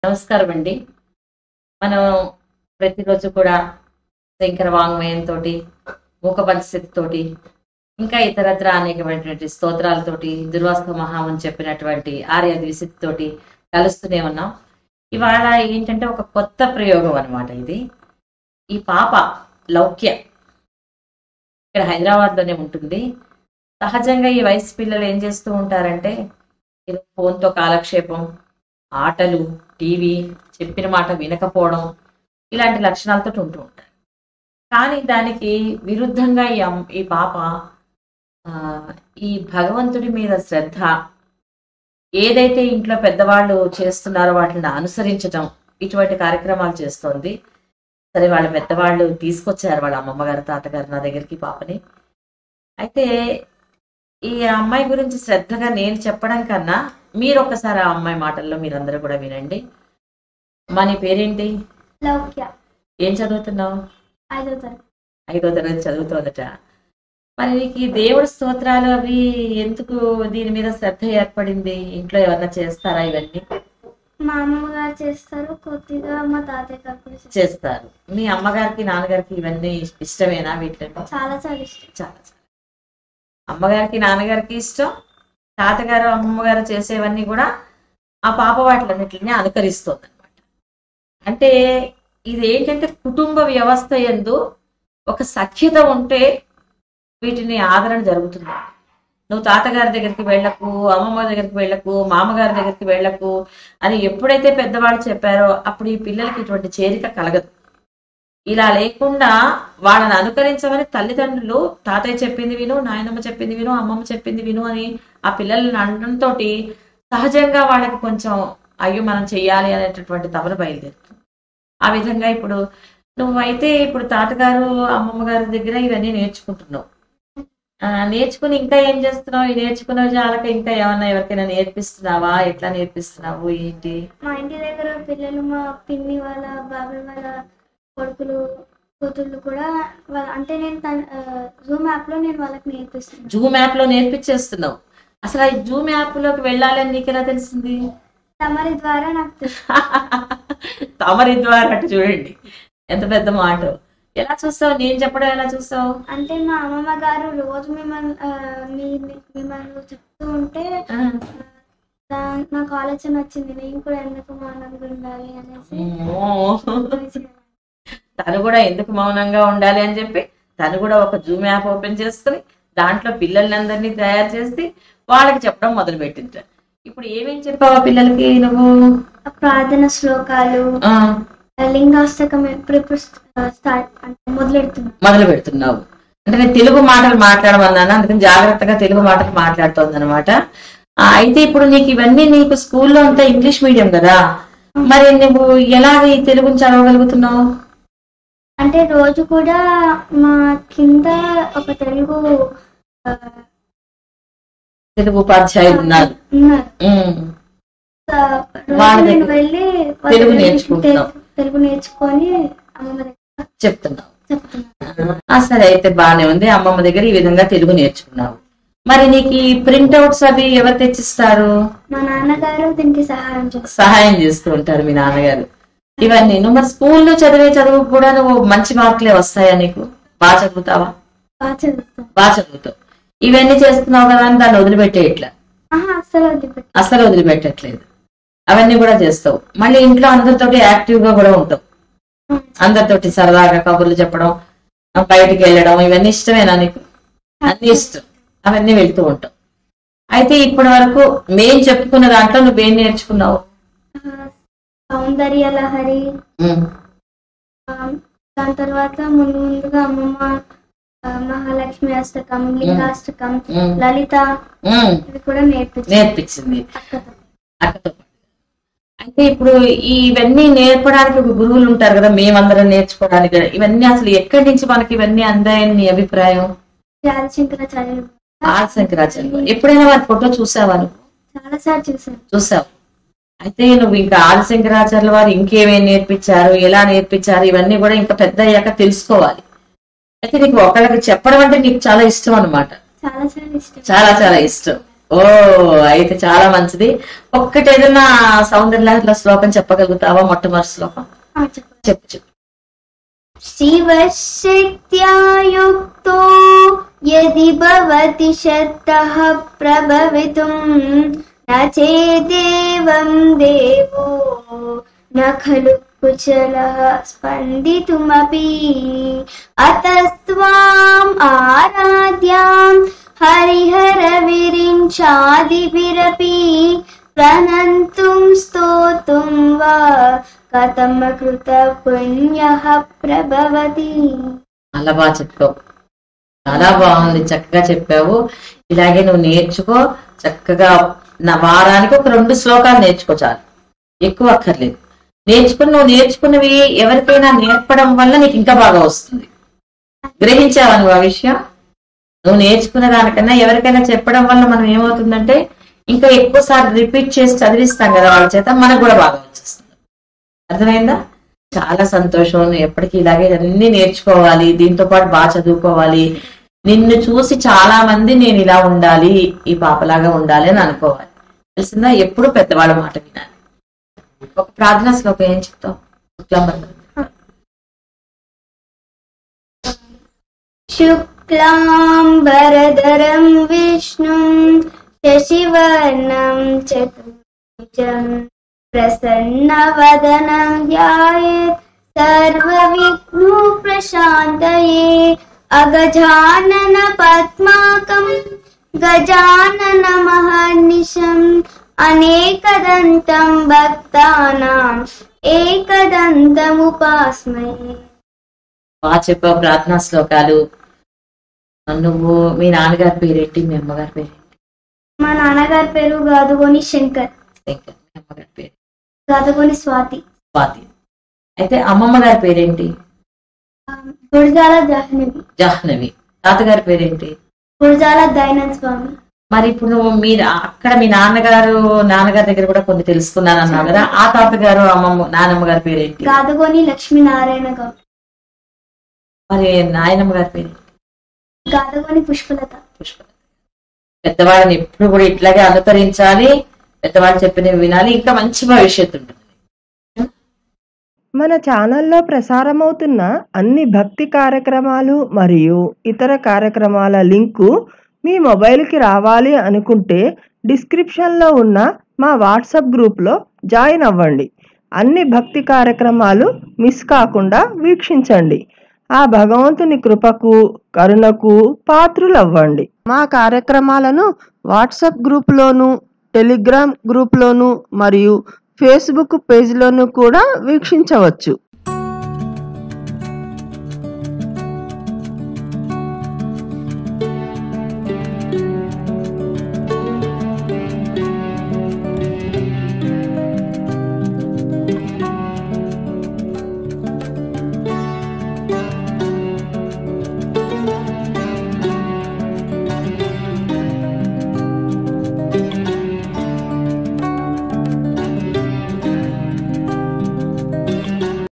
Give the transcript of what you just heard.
నమస్కారం అండి మనం ప్రతిరోజు కూడా శంకర వాంగ్మయంతో మూక పరిస్థితితోటి ఇంకా ఇతరత్ర అనేకమైనటువంటి స్తోత్రాలతోటి దుర్వాస్త మహామని చెప్పినటువంటి ఆర్య ద్విశక్తితోటి కలుస్తూనే ఉన్నాం ఇవాళ ఏంటంటే ఒక కొత్త ప్రయోగం అన్నమాట ఇది ఈ పాప లౌక్య ఇక్కడ హైదరాబాద్ లోనే ఉంటుంది సహజంగా ఈ వయసు పిల్లలు ఏం చేస్తూ ఉంటారంటే ఏదో ఫోన్తో కాలక్షేపం ఆటలు టీవీ చెప్పిన మాట వినకపోవడం ఇలాంటి లక్షణాలతో ఉంటూ ఉంటారు కానీ దానికి విరుద్ధంగా ఈ అమ్- ఈ పాప ఆ, ఈ భగవంతుడి మీద శ్రద్ధ ఏదైతే ఇంట్లో పెద్దవాళ్ళు చేస్తున్నారో వాటిని అనుసరించటం ఇటువంటి కార్యక్రమాలు చేస్తోంది సరే వాళ్ళ పెద్దవాళ్ళు తీసుకొచ్చారు వాళ్ళ అమ్మమ్మ గారు తాతగారు నా దగ్గరికి పాపని అయితే ఈ అమ్మాయి గురించి శ్రద్ధగా నేను చెప్పడం కన్నా మీరు ఒకసారి ఆ అమ్మాయి మాటల్లో మీరందరూ కూడా వినండి మా నీ పేరేంటి లౌక్య ఏం చదువుతున్నావు ఐదో తరగతి ఐదో తరగతి చదువుతోందట మరి నీకు ఈ దేవుడి స్తోత్రాలు అవి ఎందుకు దీని మీద శ్రద్ధ ఏర్పడింది ఇంట్లో ఎవరన్నా చేస్తారా ఇవన్నీ మా అమ్మమ్మ గారు చేస్తారు కొద్దిగా మా తాతయ్య గారు కూడా చేస్తారు. చేస్తారు మీ అమ్మగారికి నాన్నగారికి ఇవన్నీ ఇష్టమేనా వీటిలో చాలా చాలా ఇష్టం చాలా చాలా అమ్మగారికి నాన్నగారికి ఇష్టం తాతగారు అమ్మమ్మ గారు చేసేవన్నీ కూడా ఆ పాప వాటిలన్నిటిని అనుకరిస్తుంది అనమాట అంటే ఇది ఏంటంటే కుటుంబ వ్యవస్థ ఎందు ఒక సఖ్యత ఉంటే వీటిని ఆదరణ జరుగుతుంది నువ్వు తాతగారి దగ్గరికి వెళ్ళకు అమ్మమ్మ దగ్గరికి వెళ్ళకు మామగారి దగ్గరికి వెళ్ళకు అని ఎప్పుడైతే పెద్దవాళ్ళు చెప్పారో అప్పుడు ఈ పిల్లలకి ఇటువంటి చేరిక కలగదు ఇలా లేకుండా వాళ్ళని అనుకరించమని తల్లిదండ్రులు తాతయ్య చెప్పింది విను నాయనమ్మ చెప్పింది విను అమ్మమ్మ చెప్పింది విను అని ఆ పిల్లల్ని అనడంతో సహజంగా వాళ్ళకి కొంచెం అయ్యో మనం చెయ్యాలి అనేటటువంటి తపన బయలుదేరుతుంది ఆ విధంగా ఇప్పుడు నువ్వైతే ఇప్పుడు తాతగారు అమ్మమ్మ గారి దగ్గర ఇవన్నీ నేర్చుకుంటున్నావు ఆ, నేర్చుకుని ఇంకా ఏం చేస్తున్నావు ఈ నేర్చుకున్న చాలక ఇంకా ఏమన్నా ఎవరికైనా నేర్పిస్తున్నావా ఎట్లా నేర్పిస్తున్నావు ఏంటి మా ఇంటి దగ్గర పిల్లలు మా పిన్ని వాళ్ళ బాబాయ్ వాళ్ళ కొడుకులు కూతుళ్ళు కూడా వాళ్ళ అంటే నేను జూమ్ యాప్ లో నేను వాళ్ళకి నేర్పిస్తున్నాను జూమ్ యాప్ లో నేర్పించేస్తున్నావు అసలు ఆ జూమ్ యాప్ లోకి వెళ్ళాలని నీకెలా తెలిసింది తమరి ద్వారా నాకు తెలుసు. తమరి ద్వారా అటు చూడండి ఎంత పెద్ద మాట ఎలా చూస్తావు నేను చెప్పడం ఎలా చూస్తావు అంటే మా అమ్మమ్మ గారు రోజు మిమ్మల్ని ఆ, మీ మిమ్మల్ని చెప్తూ ఉంటే ఆ, దా- నాకు ఆలోచన వచ్చింది నేను కూడా ఎందుకు మౌనంగా ఉండాలి అనేసి అమ్మో. తను కూడా ఎందుకు మౌనంగా ఉండాలి అని చెప్పి తను కూడా ఒక జూమ్ యాప్ ఓపెన్ చేసుకుని దాంట్లో పిల్లలందరినీ తయారు చేసి వాళ్ళకి చెప్పడం మొదలు పెట్టింట ఇప్పుడు ఏమేం చెప్పావు ఆ పిల్లలకి నువ్వు ప్రార్థన శ్లోకాలు ఆ, లింగాష్టకం ఎప్పుడెప్పుడు స్టార్ట్ అంటే మొదలెడుతున్నాను మొదలు పెడుతున్నావు అంటే నేను తెలుగు మాటలు మాట్లాడమన్నాను అందుకని జాగ్రత్తగా తెలుగు మాటలు మాట్లాడుతోంది అనమాట అయితే ఇప్పుడు నీకు ఇవన్నీ నీకు స్కూల్లో అంతా ఇంగ్లీష్ మీడియం కదా మరి నువ్వు ఎలాగ ఈ తెలుగుని చదవగలుగుతున్నావు అంటే రోజు కూడా మా కింద ఒక తెలుగు ఆ, తెలుగు ఉపాధ్యాయులు ఉన్నారు ఉన్నారు ఉమ్. ఆ, రోజు వాళ్ళ నేను దగ్గర వెళ్ళి వాళ్ళ తెలుగు దగ్గర నేర్చుకుంటున్నావు. తెలు- తెలుగు నేర్చుకొని అమ్మమ్మ దగ్గర చెప్తున్నావు చెప్తున్నాను ఆ, సరే అయితే బానే ఉంది అమ్మమ్మ దగ్గర ఈ విధంగా తెలుగు నేర్చుకున్నావు మరి నీకు ఈ ప్రింట్అవుట్స్ అవి ఎవరు తెచ్చిస్తారు మా నాన్నగారు దీనికి సహాయం చేస్తారు సహాయం చేస్తూ ఉంటారు మీ నాన్నగారు ఇవన్నీ నువ్వు మరి స్కూల్లో చదివే చదువు కూడా నువ్వు మంచి మార్కులే వస్తాయా నీకు బాగా చదువుతావా బాగా చదువుతాను బాగా చదువుతావు ఇవన్నీ చేస్తున్నావు కదా అని దాన్ని వదిలిపెట్టే ఇట్లా ఆహా అస్సలు వదిలిపెట్టు అసలు వదిలిపెట్టట్లేదు అవన్నీ కూడా చేస్తావు మళ్ళీ ఇంట్లో అందరితోటి యాక్టివ్ గా కూడా ఉంటావు అందరితోటి సరదాగా కబుర్లు చెప్పడం ఆ, బయటికి వెళ్ళడం ఇవన్నీ ఇష్టమేనా నీకు అన్ని ఇష్టం అవన్నీ వెళ్తూ ఉంటావు అయితే ఇప్పటి వరకు మేం చెప్పుకున్న దాంట్లో నువ్వేం నేర్చుకున్నావు ఆ, సౌందర్య లహరి ఉమ్, ఆ, దాని తర్వాత ముందు ముందుగా అమ్మమ్మ ఆ, మహాలక్ష్మి అష్టకం లింగాష్టకం ఉమ్, లలిత ఉమ్, ఇవి కూడా నేర్పించారు నేర్పించింది అక్కతో అక్కతో పాటు. అయితే ఇప్పుడు ఇవన్నీ నేర్పడానికి ఒక గురువులు ఉంటారు కదా మేమందరం నేర్చుకోవడానికి ఇవన్నీ అసలు ఎక్కడి నుంచి మనకి ఇవన్నీ అందాయని నీ అభిప్రాయం ఆదిశంకరాచార్యులు ఆర్ శంకరాచార్య ఎప్పుడైనా వారి ఫోటో చూసావా నువ్వు చాలా సార్లు చూసాను చూసావు అయితే నువ్వు ఇంకా ఆది శంకరాచార్యుల వారు ఇంకేమేమి నేర్పించారు ఎలా నేర్పించారు ఇవన్నీ కూడా ఇంకా పెద్ద అయ్యాక తెలుసుకోవాలి అయితే నీకు ఒకళ్ళకి చెప్పడం అంటే నీకు చాలా ఇష్టం అన్నమాట చాలా చాలా ఇష్టం చాలా చాలా ఇష్టం ఓ అయితే చాలా మంచిది ఒక్కటి ఏదైనా సౌందర్య శ్లోకం చెప్పగలుగుతావా మొట్టమొదటి శ్లోకం ఆ, చెప్పండి చెప్పు చెప్పు शिवशक्त्या युक्तो यदि भवति शक्तः प्रभवितुं न चेदेवं देवो न खलु कुशलः स्पन्दितुमपि अतस्त्वाम् आराध्यां हरिहरविरिञ्चादिभिरपि प्रणन्तुं स्तोतुं वा కథమ కృత పుణ్య ప్రభవతి చాలా బాగా చెప్పావు చాలా బాగుంది చక్కగా చెప్పావు ఇలాగే నువ్వు నేర్చుకో చక్కగా నా వారానికి ఒక రెండు శ్లోకాలు నేర్చుకో చాలు ఎక్కువ అక్కర్లేదు నేర్చుకుని నువ్వు నేర్చుకున్నవి ఎవరికైనా నేర్పడం వల్ల నీకు ఇంకా బాగా వస్తుంది గ్రహించావా నువ్వు ఆ విషయం నువ్వు నేర్చుకున్న దానికన్నా ఎవరికైనా చెప్పడం వల్ల మనం ఏమవుతుందంటే ఇంకా ఎక్కువ సార్లు రిపీట్ చేసి చదివిస్తాం కదా వాళ్ళ చేత మనకు కూడా బాగా వచ్చేస్తుంది అర్థమైందా చాలా సంతోషం నువ్వు ఎప్పటికీ ఇలాగే అన్ని నేర్చుకోవాలి దీంతో పాటు బాగా చదువుకోవాలి నిన్ను చూసి చాలా మంది నేను ఇలా ఉండాలి ఈ పాపలాగా ఉండాలి అని అనుకోవాలి తెలిసిందా ఎప్పుడు పెద్దవాళ్ళ మాట వినాలి ఒక ప్రార్థన శ్లోకం ఏం చెప్తావు శుక్లాంబరం. శుక్లాంబరధరం విష్ణుం శశివర్ణం చతుర్భుజం ప్రసన్నవదనం ధ్యాయేత్ సర్వవిఘ్నో ప్రశాంతయే అగజానన పద్మాకం గజానన మహర్నిశం అనేకదంతం భక్తానాం ఏకదంతముపాస్మయే బాగా చెప్పావు ప్రార్థనా శ్లోకాలు నువ్వు మీ నాన్నగారి పేరేంటి మీ అమ్మగారి పేరు మా నాన్నగారి పేరు గాదుగోని శంకర్ శంకర్ మీ అమ్మగారి పేరు గాదుగోని స్వాతి స్వాతి అయితే అమ్మమ్మ గారి పేరేంటి గురజాల జాహ్నవి జాహ్నవి తాతగారి పేరేంటి గురజాల దయానంద్ స్వామి మరి ఇప్పుడు నువ్వు మీరు అక్కడ మీ నాన్నగారు నాన్నగారి దగ్గర కూడా కొన్ని తెలుసుకున్నాను అన్నావు కదా ఆ తాతగారు అమ్మమ్మ నానమ్మ గారి పేరేంటి గాదుగోని లక్ష్మీనారాయణ గౌడ్ మరి నాయనమ్మ గారి పేరు గాదుగోని పుష్పలత పుష్ప పెద్దవాళ్ళని ఎప్పుడు కూడా ఇట్లాగే అనుకరించాలి పెద్దవాళ్ళు చెప్పినవి వినాలి ఇంకా మంచి భవిష్యత్తు ఉంటుంది మన ఛానల్లో ప్రసారమవుతున్న అన్ని భక్తి కార్యక్రమాలు మరియు ఇతర కార్యక్రమాల లింకు మీ మొబైల్కి రావాలి అనుకుంటే డిస్క్రిప్షన్లో ఉన్న మా వాట్సాప్ గ్రూప్లో జాయిన్ అవ్వండి అన్ని భక్తి కార్యక్రమాలు మిస్ కాకుండా వీక్షించండి ఆ భగవంతుని కృపకు కరుణకు పాత్రులవ్వండి మా కార్యక్రమాలను వాట్సాప్ గ్రూప్లోను టెలిగ్రామ్ గ్రూప్లోను మరియు ఫేస్బుక్ పేజ్లోను కూడా వీక్షించవచ్చు